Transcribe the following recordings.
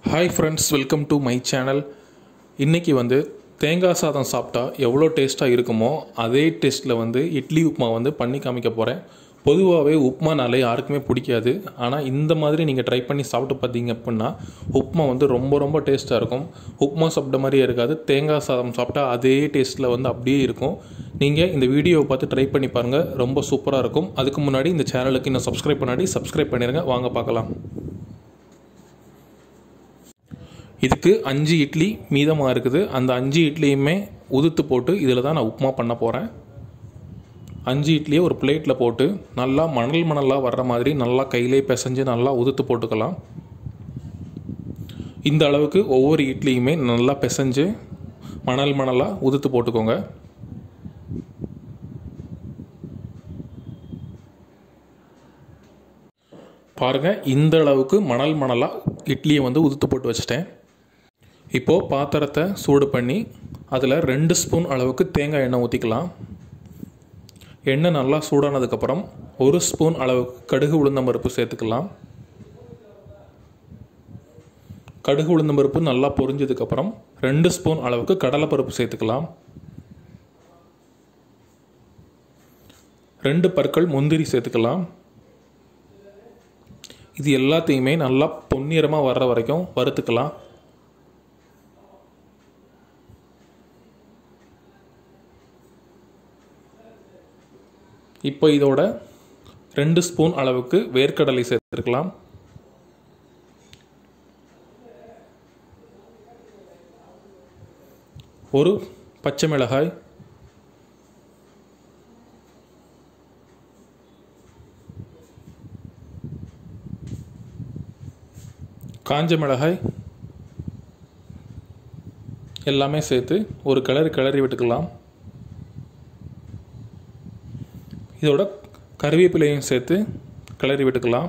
hi friends welcome to my channel இன்றைக்கி வந்து தேங்காய் சாதம் சாப்பிட்டா எவ்வளோ டேஸ்ட்டாக இருக்குமோ அதே டேஸ்ட்டில் வந்து இட்லி உப்புமா வந்து பண்ணி காமிக்க போகிறேன் பொதுவாகவே உப்புமானாலே யாருக்குமே பிடிக்காது ஆனால் இந்த மாதிரி நீங்கள் ட்ரை பண்ணி சாப்பிட்டு பார்த்தீங்க அப்படின்னா உப்புமா வந்து ரொம்ப ரொம்ப டேஸ்ட்டாக இருக்கும் உப்புமா சாப்பிட்ட மாதிரியே இருக்காது தேங்காய் சாதம் சாப்பிட்டா அதே டேஸ்ட்டில் வந்து அப்படியே இருக்கும் நீங்கள் இந்த வீடியோவை பார்த்து ட்ரை பண்ணி பாருங்கள் ரொம்ப சூப்பராக இருக்கும் அதுக்கு முன்னாடி இந்த சேனலுக்கு இன்னும் சப்ஸ்கிரைப் பண்ணாடி சப்ஸ்கிரைப் பண்ணிடுங்க வாங்க பார்க்கலாம் இதுக்கு அஞ்சு இட்லி மீதமாக இருக்குது அந்த அஞ்சு இட்லியுமே உதுத்து போட்டு இதில் தான் நான் உப்புமா பண்ண போகிறேன் அஞ்சு இட்லியை ஒரு பிளேட்டில் போட்டு நல்லா மணல் மணலாக வர்ற மாதிரி நல்லா கையிலே பிசைஞ்சு நல்லா உதுத்து போட்டுக்கலாம் இந்த அளவுக்கு ஒவ்வொரு இட்லியுமே நல்லா பிசைஞ்சு மணல் மணலாக உதுத்து போட்டுக்கோங்க பாருங்கள் இந்த அளவுக்கு மணல் மணலாக இட்லியை வந்து உதுத்து போட்டு வச்சுட்டேன் இப்போது பாத்திரத்தை சூடு பண்ணி அதில் ரெண்டு ஸ்பூன் அளவுக்கு தேங்காய் எண்ணெய் ஊற்றிக்கலாம் எண்ணெய் நல்லா சூடானதுக்கப்புறம் ஒரு ஸ்பூன் அளவுக்கு கடுகு உளுந்தம் பருப்பு சேர்த்துக்கலாம் கடுகு உளுந்தம் பருப்பு நல்லா பொரிஞ்சதுக்கப்புறம் ரெண்டு ஸ்பூன் அளவுக்கு கடலைப்பருப்பு சேர்த்துக்கலாம் ரெண்டு பற்கள் முந்திரி சேர்த்துக்கலாம் இது எல்லாத்தையுமே நல்லா பொன்னிறமாக வர்ற வரைக்கும் வறுத்துக்கலாம் இப்போ இதோட ரெண்டு ஸ்பூன் அளவுக்கு வேர்க்கடலை சேர்த்துருக்கலாம் ஒரு பச்சை மிளகாய் காஞ்ச மிளகாய் எல்லாமே சேர்த்து ஒரு கிளறி கிளறி விட்டுக்கலாம் இதோட கருவேப்பிலையும் சேர்த்து கிளறி விட்டுக்கலாம்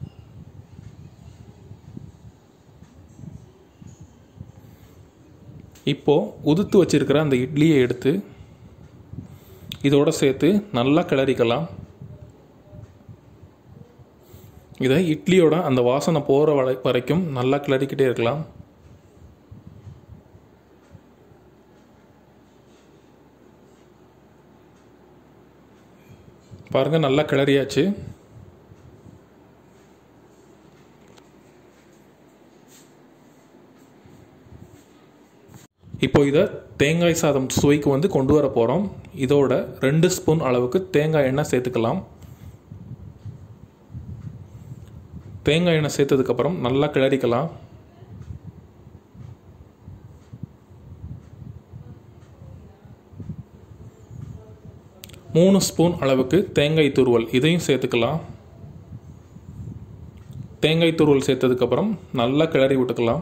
இப்போது உதுத்து வச்சிருக்கிற அந்த இட்லியை எடுத்து இதோட சேர்த்து நல்லா கிளறிக்கலாம் இதை இட்லியோட அந்த வாசனை போகிற வரை வரைக்கும் நல்லா கிளறிக்கிட்டே இருக்கலாம் பாருங்கள் நல்லா கிளறியாச்சு இப்போ இதை தேங்காய் சாதம் சுவைக்கு வந்து கொண்டு வர போகிறோம் இதோட ரெண்டு ஸ்பூன் அளவுக்கு தேங்காய் எண்ணெய் சேர்த்துக்கலாம் தேங்காய் எண்ணெய் சேர்த்ததுக்கப்புறம் நல்லா கிளறிக்கலாம் மூணு ஸ்பூன் அளவுக்கு தேங்காய் துருவல் இதையும் சேர்த்துக்கலாம் தேங்காய் துருவல் சேர்த்ததுக்கப்புறம் நல்லா கிளறி விட்டுக்கலாம்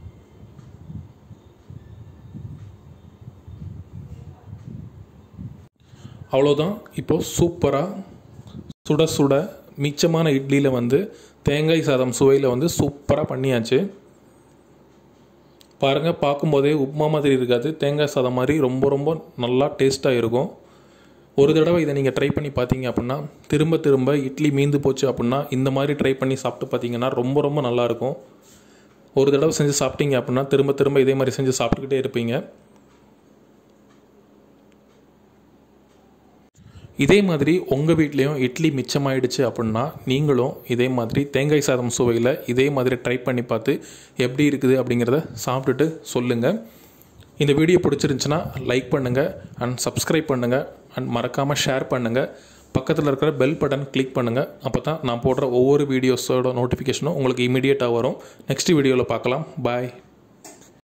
அவ்வளோதான் இப்போது சூப்பராக சுட சுட மிச்சமான இட்லியில் வந்து தேங்காய் சாதம் சுவையில் வந்து சூப்பராக பண்ணியாச்சு பாருங்கள் பார்க்கும்போதே உப்புமா மாதிரி இருக்காது தேங்காய் சாதம் மாதிரி ரொம்ப ரொம்ப நல்லா டேஸ்ட்டாக இருக்கும் ஒரு தடவை இதை நீங்கள் ட்ரை பண்ணி பார்த்தீங்க அப்படின்னா திரும்ப திரும்ப இட்லி மீந்து போச்சு அப்படின்னா இந்த மாதிரி ட்ரை பண்ணி சாப்பிட்டு பார்த்தீங்கன்னா ரொம்ப ரொம்ப நல்லாயிருக்கும் ஒரு தடவை செஞ்சு சாப்பிட்டீங்க அப்படின்னா திரும்ப திரும்ப இதே மாதிரி செஞ்சு சாப்பிட்டுக்கிட்டே இருப்பீங்க இதே மாதிரி உங்கள் வீட்லேயும் இட்லி மிச்சமாயிடுச்சு அப்படின்னா நீங்களும் இதே மாதிரி தேங்காய் சாதம் சுவையில் இதே மாதிரி ட்ரை பண்ணி பார்த்து எப்படி இருக்குது அப்படிங்கிறத சாப்பிட்டுட்டு சொல்லுங்கள் இந்த வீடியோ பிடிச்சிருந்துச்சுன்னா லைக் பண்ணுங்கள் அண்ட் சப்ஸ்கிரைப் பண்ணுங்கள் அண்ட் மறக்காமல் ஷேர் பண்ணுங்கள் பக்கத்தில் இருக்கிற பெல் பட்டன் கிளிக் பண்ணுங்கள் அப்போ தான் நான் போடுற ஒவ்வொரு வீடியோஸோட நோட்டிஃபிகேஷனும் உங்களுக்கு இமீடியட்டாக வரும் நெக்ஸ்ட் வீடியோவில் பார்க்கலாம் பாய்